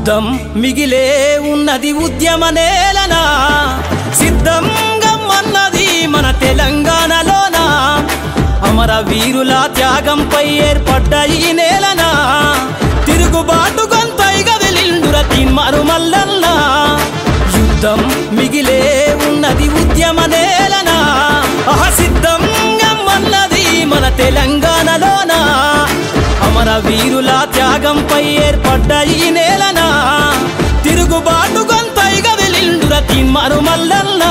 యుద్ధం మిగిలే ఉన్నది ఉద్యమ నేలనా సిద్ధంగా అన్నది మన తెలంగాణలోన అమర వీరుల త్యాగంపై ఏర్పడ్డ ఈ నేలనా తిరుగుబాటు గొంతైగా వెలిండుర తిన్మారు మల్లన్న యుద్ధం మిగిలే ఉన్నది ఉద్యమ నేలనా అహ సిద్ధంగా అన్నది మన తెలంగాణలోన అమర వీరుల త్యాగంపై ఏర్పడ్డ ఈ నేలనా తిరుగుబాటు గొంతైగా వెలిండుర తిన్మారు మల్లన్న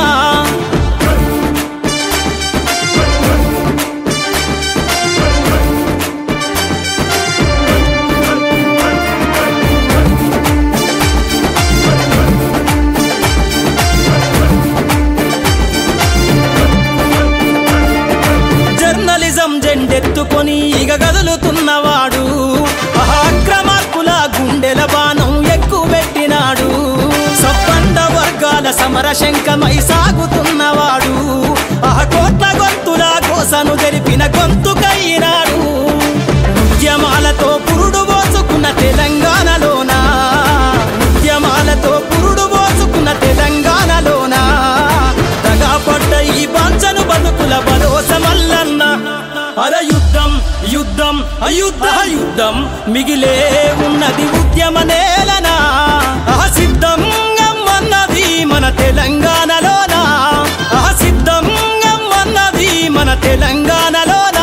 జర్నలిజం జెండెత్తుకొని ఇగ గదులుతున్నవాడు అక్రమార్కుల గుండెల బాణం ఎక్కువెట్టినాడు సబ్బండ వర్గాల సమర శంఖమై సాగుతున్నవాడు ఆ కోట్ల గొంతుల కోసను తెలిపిన గొంతుకయ్యినాడు ఉద్యమాలతో పురుడు పోసుకున్న తెలంగాణలోన ఉద్యమాలతో పురుడు పోసుకున్న తెలంగాణలోన దగాపడ్డ ఈ పంచను బతుకుల భరోస మల్లన్న అర యుద్ధం యుద్ధం అయుద్ధ యుద్ధం మిగిలే ఉన్నది ఉద్యమ నేలనా ఆ సిద్ధంగా అన్నది మన తెలంగాణలోన ఆ సిద్ధంగా అన్నది మన తెలంగాణలోనా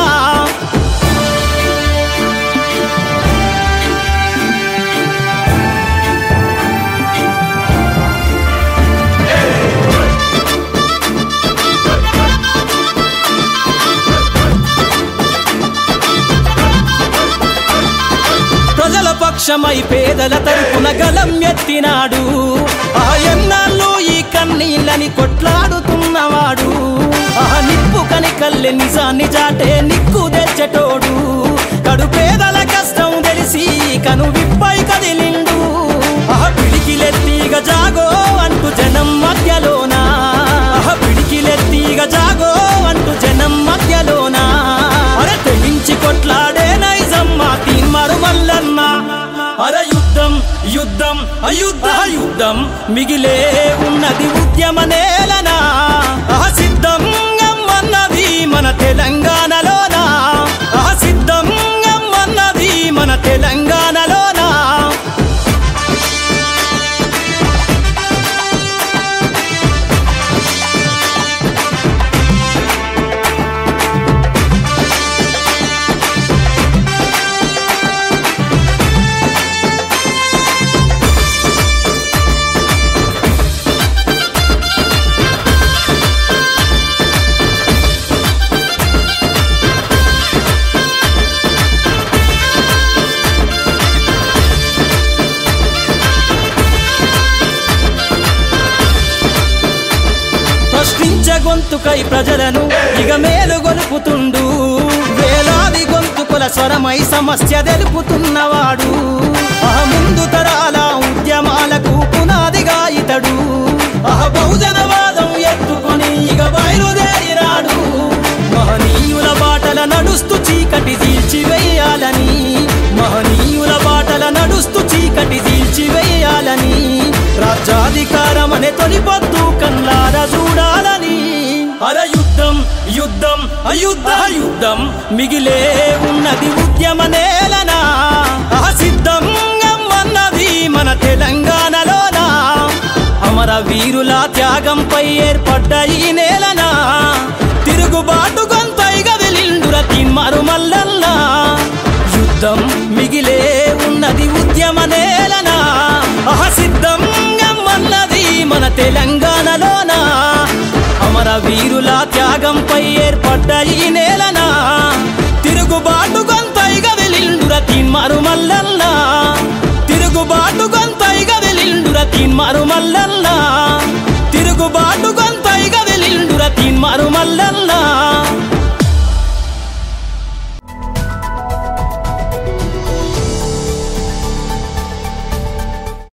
ప్రజల పక్షమై పేదల తరపున గలం ఎత్తినాడు ఆ ఎన్నాళ్ళు ఈ కన్నీళ్ళని కొట్లాడుతున్నవాడు ఆ నిప్పు కని కల్లె నిజాన్ని చాటే నిక్కు తెచ్చటోడు కడు పేదల కష్టం తెలిసి కను విప్పై కదిలిండు ఆ పిడికిలెత్తిగ జాగో అంటూ జనం మధ్యలోనా ఆ పిడికిలెత్తిగ జాగో అంటూ జనం మధ్యలోనా అరే తెగించి కొట్లాడే నైజమ్మ తీన్మారు మల్లన్న అర యుద్ధం యుద్ధం అయుద్ధ యుద్ధం మిగిలే ఉన్నది ఉద్యమ నేలనా ఆ సిద్ధంగా అన్నది మన తెలంగాణలోనా ఆ సిద్ధంగా అన్నది మన తెలంగాణలోనా ప్రశ్నించ గొంతుకై ప్రజలను ఇక మేలు గొలుపుతుండు వేలాది గొంతుకుల స్వరమై సమస్య తెలుపుతున్నవాడు ఆ ముందు తరాల ఉద్యమాలకు పునాదిగా ఇతడు ఆ బహుజనవాదం ఎత్తుకొని ఇక బయలుదేరినాడు మహనీయుల బాటల నడుస్తూ చీకటి తీల్చి వేయాలని మహనీయుల బాటల నడుస్తూ చీకటి తీల్చి వేయాలని రాజ్యాధికారం అనే తొలిపొద్దు కల్లారా చూడాలని అర యుద్ధం యుద్ధం అయుద్ధ యుద్ధం మిగిలే ఉన్నది ఉద్యమ నేలనా ఆ సిద్ధంగా అన్నది మన తెలంగాణలోనా అమర వీరుల త్యాగంపై ఏర్పడ్డ ఈ నేలనా తిరుగుబాటు గొంతైగా వెలిండుర తిన్మారు మల్లన్న యుద్ధం మిగిలే ఉన్నది ఉద్యమ నేలనా అహ సిద్ధంగా అన్నది మన తెలంగాణలోన అమర వీరుల త్యాగంపై ఏర్పడ్డ ఈ నేలనా తిరుగుబాటు గొంతైగా వెలిండుర తిన్మారు మల్లన్న తిరుగుబాటు గొంతైగా వెలిండుర తిన్మారు మల్లన్న తిరుగుబాటు గొంతైగా వెలిండుర తిన్మారు మల్లన్న